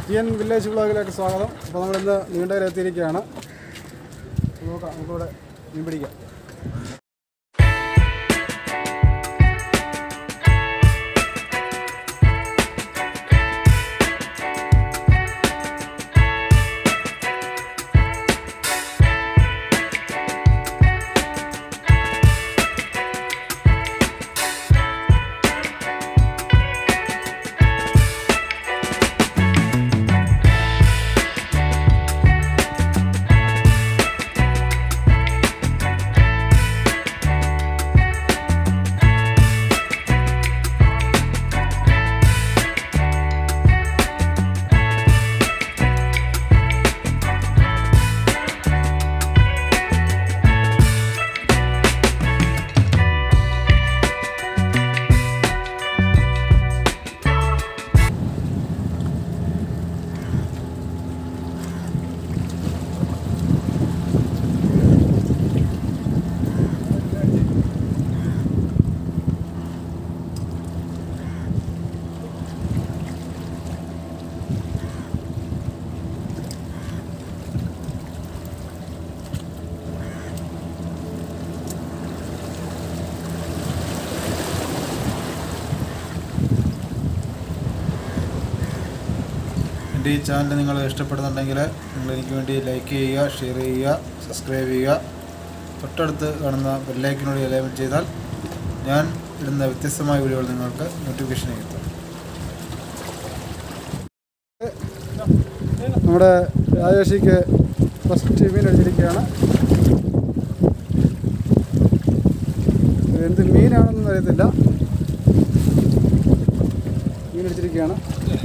T N village ബ്ലോഗിലേക്ക് സ്വാഗതം അപ്പോൾ നമ്മളിന്ന് നീണ്ടകരെത്തിയിരിക്കുകയാണ് നോക്കാം നമുക്കിവിടെ മീൻ പിടിക്കാം എൻ്റെ ഈ ചാനൽ നിങ്ങൾ ഇഷ്ടപ്പെടുന്നുണ്ടെങ്കിൽ നിങ്ങൾ എനിക്ക് വേണ്ടി ലൈക്ക് ചെയ്യുക ഷെയർ ചെയ്യുക സബ്സ്ക്രൈബ് ചെയ്യുക തൊട്ടടുത്ത് കാണുന്ന ബെല്ലൈക്കിനോട് എലൈൻമെൻറ്റ് ചെയ്താൽ ഞാൻ ഇടുന്ന വ്യത്യസ്തമായ വീഡിയോകൾ നിങ്ങൾക്ക് നോട്ടിഫിക്കേഷൻ എത്തും നമ്മുടെ രാജേഷിക്ക് ഫസ്റ്റ് മീൻ അടിച്ചിരിക്കുകയാണ് ഇത് എന്ത് മീനാണെന്ന് അറിയത്തില്ല മീൻ അടിച്ചിരിക്കുകയാണ്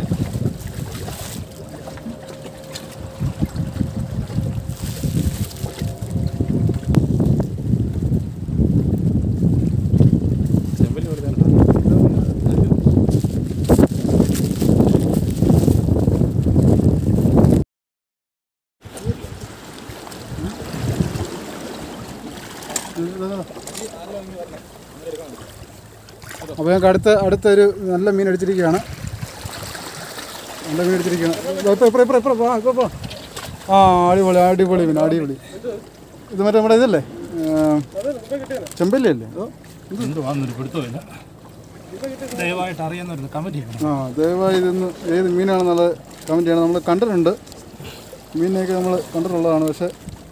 അപ്പോൾ ഞങ്ങൾക്ക് അടുത്ത അടുത്തൊരു നല്ല മീൻ അടിച്ചിരിക്കുകയാണ് നല്ല മീൻ അടിച്ചിരിക്കുകയാണ് ഇപ്പോ ഇപ്പോ ഇപ്പോ ഇപ്പോ വാ ഇപ്പോ പോ ആ അടിപൊളി അടിപൊളി മീൻ അടിപൊളി ഇത് മറ്റേ നമ്മുടെ ഇതല്ലേ ചെമ്പല്ലി അല്ലേ അതോ എന്തുവാന്നൊരു പിടുത്തമില്ല ദയവായിട്ട് അറിയുന്നവരുന്ന് കമൻറ്റ് ചെയ്യണം ആ ദയവായി ഇതൊന്ന് ഏത് മീനാണെന്നുള്ളത് കമൻറ്റ് ചെയ്യണം നമ്മൾ കണ്ടിട്ടുണ്ട് മീനിനെയൊക്കെ നമ്മൾ കണ്ടിട്ടുള്ളതാണ് പക്ഷേ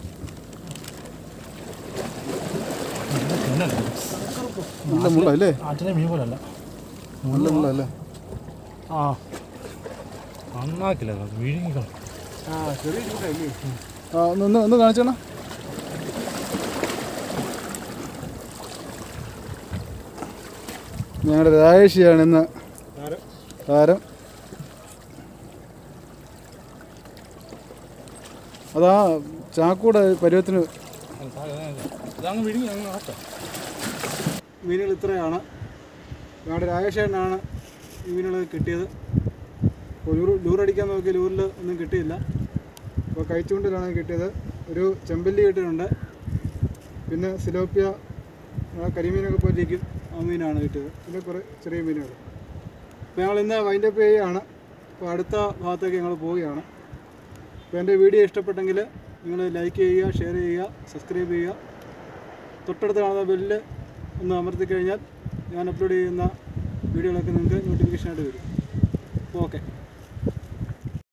നല്ല മുള്ളല്ലേ ആറ്റിനെ മീൻ പോലല്ല നല്ല മുള്ളല്ലേ ആ നന്നാക്കില്ല വിഴുങ്ങിക്കണം ആ ഒന്ന് ഒന്ന് ഒന്ന് കാണിച്ചേണ ഞങ്ങളുടെ രാജേഷിയാണ് ഇന്ന് താരം അതാ ചാക്കൂടെ പരുവത്തിന് ഇതങ്ങ് വിഴുങ്ങി അങ്ങ് ആക്കാം മീനുകൾ ഇത്രയാണ് ഞങ്ങളുടെ രാജേഷേട്ടനാണ് ഈ മീനുകൾ കിട്ടിയത് അപ്പോൾ ലൂർ ലൂറടിക്കാൻ നോക്കി ലൂറിൽ ഒന്നും കിട്ടിയില്ല അപ്പോൾ കഴിച്ചുകൊണ്ടിലാണ് കിട്ടിയത് ഒരു ചെമ്പല്ലി കിട്ടിയിട്ടുണ്ട് പിന്നെ സിലോപ്പിയ ആ കരിമീനൊക്കെ പോലിരിക്കും ആ മീനാണ് കിട്ടിയത് പിന്നെ കുറേ ചെറിയ മീനുകൾ അപ്പോൾ ഞങ്ങൾ ഇന്ന് വൈൻഡപ്പ് ചെയ്യുകയാണ് അപ്പോൾ അടുത്ത ഭാഗത്തേക്ക് ഞങ്ങൾ പോവുകയാണ് അപ്പോൾ എൻ്റെ വീഡിയോ ഇഷ്ടപ്പെട്ടെങ്കിൽ നിങ്ങൾ ലൈക്ക് ചെയ്യുക ഷെയർ ചെയ്യുക സബ്സ്ക്രൈബ് ചെയ്യുക തൊട്ടടുത്ത് കാണുന്ന ബെല്ല് ഒന്ന് അമർത്തി കഴിഞ്ഞാൽ ഞാൻ അപ്ലോഡ് ചെയ്യുന്ന വീഡിയോകളൊക്കെ നിങ്ങൾക്ക് നോട്ടിഫിക്കേഷനായിട്ട് വരും അപ്പോൾ ഓക്കെ